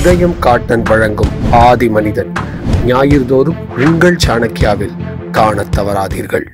உதயம் காட்டன் வழங்கும் ஆதி மனிதன் ஞாயிறுதோறும் உங்கள் சாணக்கியாவில் காணத் தவறாதீர்கள்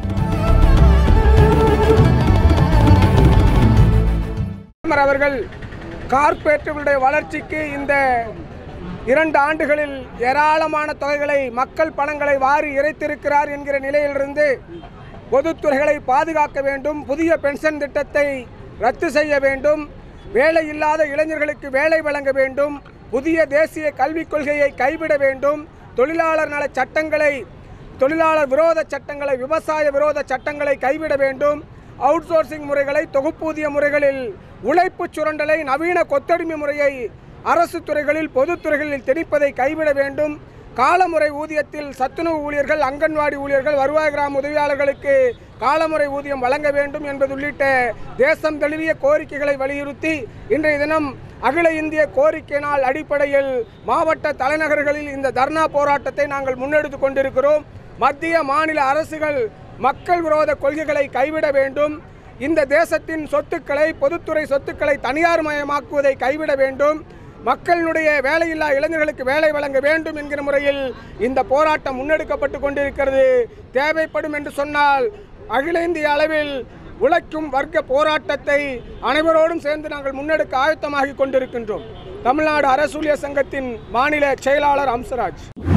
பிரதமர் அவர்கள் கார்ப்பரேட்டுகளுடைய வளர்ச்சிக்கு இந்த இரண்டு ஆண்டுகளில் ஏராளமான தொகைகளை மக்கள் பணங்களை வாரி இறைத்திருக்கிறார் என்கிற நிலையிலிருந்து பொதுத்துறைகளை பாதுகாக்க வேண்டும் புதிய பென்ஷன் திட்டத்தை ரத்து செய்ய வேண்டும் வேலை இல்லாத இளைஞர்களுக்கு வேலை வழங்க வேண்டும் புதிய தேசிய கல்விக் கொள்கையை கைவிட வேண்டும் தொழிலாளர் நல சட்டங்களை தொழிலாளர் விரோத சட்டங்களை விவசாய விரோத சட்டங்களை கைவிட வேண்டும் அவுட் சோர்சிங் முறைகளை தொகுப்பூதிய முறைகளில் உழைப்பு சுரண்டலை நவீன கொத்தடிமை முறையை அரசு துறைகளில் பொதுத்துறைகளில் திணிப்பதை கைவிட வேண்டும் காலமுறை ஊதியத்தில் சத்துணவு ஊழியர்கள் அங்கன்வாடி ஊழியர்கள் வருவாய் கிராம உதவியாளர்களுக்கு காலமுறை ஊதியம் வழங்க வேண்டும் என்பது உள்ளிட்ட தேசம் தழுவிய கோரிக்கைகளை வலியுறுத்தி இன்றைய தினம் அகில இந்திய கோரிக்கை நாள் அடிப்படையில் மாவட்ட தலைநகர்களில் இந்த தர்ணா போராட்டத்தை நாங்கள் முன்னெடுத்து கொண்டிருக்கிறோம் மத்திய மாநில அரசுகள் மக்கள் விரோத கொள்கைகளை கைவிட வேண்டும் இந்த தேசத்தின் சொத்துக்களை பொதுத்துறை சொத்துக்களை தனியார் மயமாக்குவதை கைவிட வேண்டும் மக்களுடைய வேலையில்லா இளைஞர்களுக்கு வேலை வழங்க வேண்டும் என்கிற முறையில் இந்த போராட்டம் முன்னெடுக்கப்பட்டு கொண்டிருக்கிறது தேவைப்படும் என்று சொன்னால் அகில இந்திய அளவில் உழைக்கும் வர்க்க போராட்டத்தை அனைவரோடும் சேர்ந்து நாங்கள் முன்னெடுக்க ஆயத்தமாகி கொண்டிருக்கின்றோம் தமிழ்நாடு அரசூழியர் சங்கத்தின் மாநில செயலாளர் அம்சராஜ்